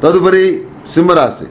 తదుపరి సింహరాశి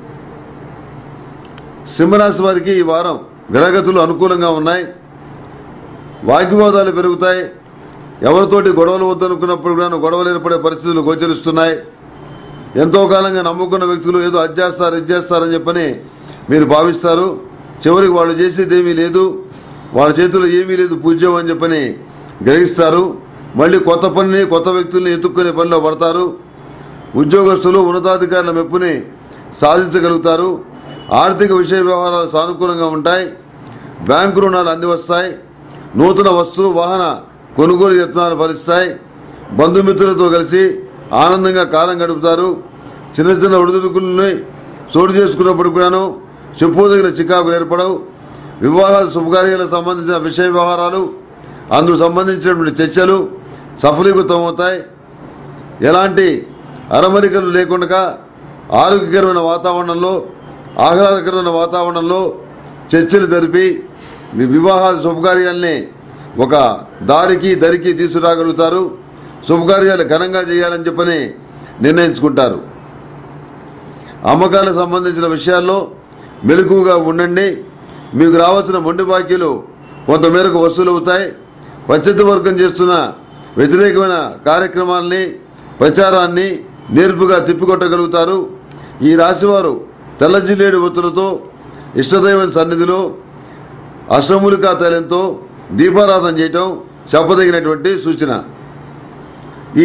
సింహరాశి వారికి ఈ వారం గ్రహగతులు అనుకూలంగా ఉన్నాయి వాగ్వివాదాలు పెరుగుతాయి ఎవరితోటి గొడవలు వద్దనుకున్నప్పుడు కూడా గొడవలు ఏర్పడే పరిస్థితులు గోచరిస్తున్నాయి ఎంతో కాలంగా నమ్ముకున్న వ్యక్తులు ఏదో అది చేస్తారు ఇది చేస్తారని చెప్పని మీరు భావిస్తారు చివరికి వాళ్ళు చేసేది ఏమీ లేదు వాళ్ళ చేతిలో ఏమీ లేదు పూజ్యం అని చెప్పని గ్రహిస్తారు మళ్ళీ కొత్త పనిని కొత్త వ్యక్తుల్ని ఎత్తుక్కునే పనిలో పడతారు ఉద్యోగస్తులు ఉన్నతాధికారుల మెప్పుని సాధించగలుగుతారు ఆర్థిక విషయ వ్యవహారాలు సానుకూలంగా ఉంటాయి బ్యాంకు రుణాలు అందివస్తాయి నూతన వస్తు వాహన కొనుగోలు యత్నాలు ఫలిస్తాయి బంధుమిత్రులతో కలిసి ఆనందంగా కాలం గడుపుతారు చిన్న చిన్న ఒడిదుడుకులని చోటు చేసుకున్నప్పుడు కూడాను చెప్పుదగిన చికాకులు ఏర్పడవు వివాహాల శుభకార్యాలకు సంబంధించిన విషయ వ్యవహారాలు అందుకు సంబంధించినటువంటి చర్చలు సఫలీకృతం అవుతాయి ఎలాంటి అరమరికలు లేకుండా ఆరోగ్యకరమైన వాతావరణంలో ఆహ్లాదకరమైన వాతావరణంలో చర్చలు జరిపి మీ వివాహాల శుభకార్యాల్ని ఒక దారికి దరికి తీసుకురాగలుగుతారు శుభకార్యాలు ఘనంగా చేయాలని చెప్పని నిర్ణయించుకుంటారు అమ్మకాలకు సంబంధించిన విషయాల్లో మెలకువగా ఉండండి మీకు రావాల్సిన మొండి బాకీలు కొంతమేరకు వసూలు అవుతాయి పచ్చతి వర్గం చేస్తున్న వ్యతిరేకమైన కార్యక్రమాల్ని ప్రచారాన్ని నేర్పుగా తిప్పికొట్టగలుగుతారు ఈ రాశివారు తెల్ల జిల్లేడు ఒత్తులతో ఇష్టదైవం సన్నిధిలో అష్టమూలికా తైలంతో దీపారాధన చేయటం చెప్పదగినటువంటి సూచన ఈ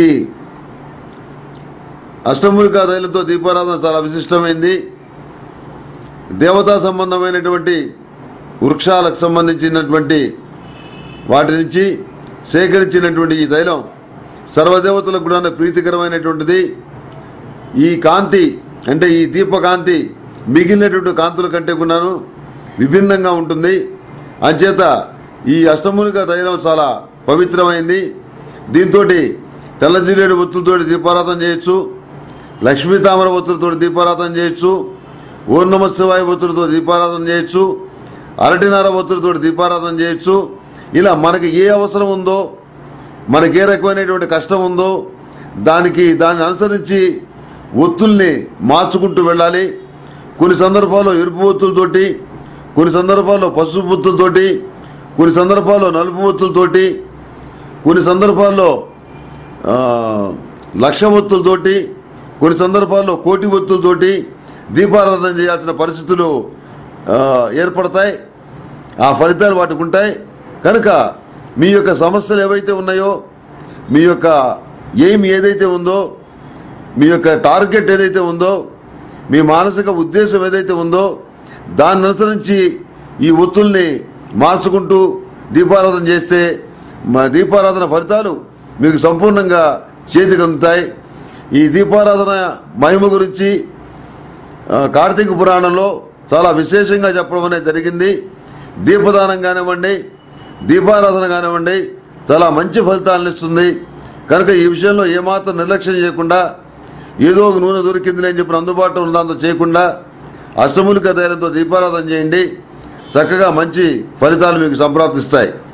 అష్టమూలికా తైలంతో దీపారాధన చాలా విశిష్టమైంది దేవతా సంబంధమైనటువంటి వృక్షాలకు సంబంధించినటువంటి వాటి నుంచి సేకరించినటువంటి ఈ తైలం సర్వదేవతలకు కూడా ప్రీతికరమైనటువంటిది ఈ కాంతి అంటే ఈ దీపకాంతి మిగిలినటువంటి కాంతుల కంటే కూడాను విభిన్నంగా ఉంటుంది అంచేత ఈ అష్టమూలిక తైలం చాలా పవిత్రమైంది దీంతో తెల్ల జిల్లేడు ఒత్తులతోటి దీపారాధన చేయొచ్చు లక్ష్మీ తామర ఒత్తులతో దీపారాధన చేయొచ్చు ఓం నమ శివాయ ఒత్తులతో దీపారాధన చేయొచ్చు అరటినార ఒత్తులతో దీపారాధన చేయొచ్చు ఇలా మనకి ఏ అవసరం ఉందో మనకి ఏ రకమైనటువంటి కష్టం ఉందో దానికి దాన్ని అనుసరించి ఒత్తుల్ని మార్చుకుంటూ వెళ్ళాలి కొన్ని సందర్భాల్లో ఎరుపు ఒత్తులతోటి కొన్ని సందర్భాల్లో పసుపు ఒత్తులతోటి కొన్ని సందర్భాల్లో నలుపు ఒత్తులతోటి కొన్ని సందర్భాల్లో ఆ, లక్ష ఒత్తులతోటి కొన్ని సందర్భాల్లో కోటి ఒత్తులతోటి దీపారాధన చేయాల్సిన పరిస్థితులు ఆ, ఏర్పడతాయి ఆ ఫలితాలు వాటికి ఉంటాయి కనుక మీ యొక్క సమస్యలు ఏవైతే ఉన్నాయో మీ యొక్క ఎయిమ్ ఏదైతే ఉందో మీ యొక్క టార్గెట్ ఏదైతే ఉందో మీ మానసిక ఉద్దేశం ఏదైతే ఉందో దాన్ని అనుసరించి ఈ ఒత్తుల్ని మార్చుకుంటూ దీపారాధన చేస్తే మా దీపారాధన ఫలితాలు మీకు సంపూర్ణంగా చేతికి అందుతాయి ఈ దీపారాధన మహిమ గురించి ఆ, కార్తీక పురాణంలో చాలా విశేషంగా చెప్పడం అనేది జరిగింది దీపదానం కానివ్వండి దీపారాధన కానివ్వండి చాలా మంచి ఫలితాలను ఇస్తుంది కనుక ఈ విషయంలో ఏమాత్రం నిర్లక్ష్యం చేయకుండా ఏదో ఒక నూనె దొరికింది అని చెప్పిన అందుబాటులో ఉన్నంత చేయకుండా అష్టములిక ధైర్యంతో దీపారాధన చేయండి చక్కగా మంచి ఫలితాలు మీకు సంప్రాప్తిస్తాయి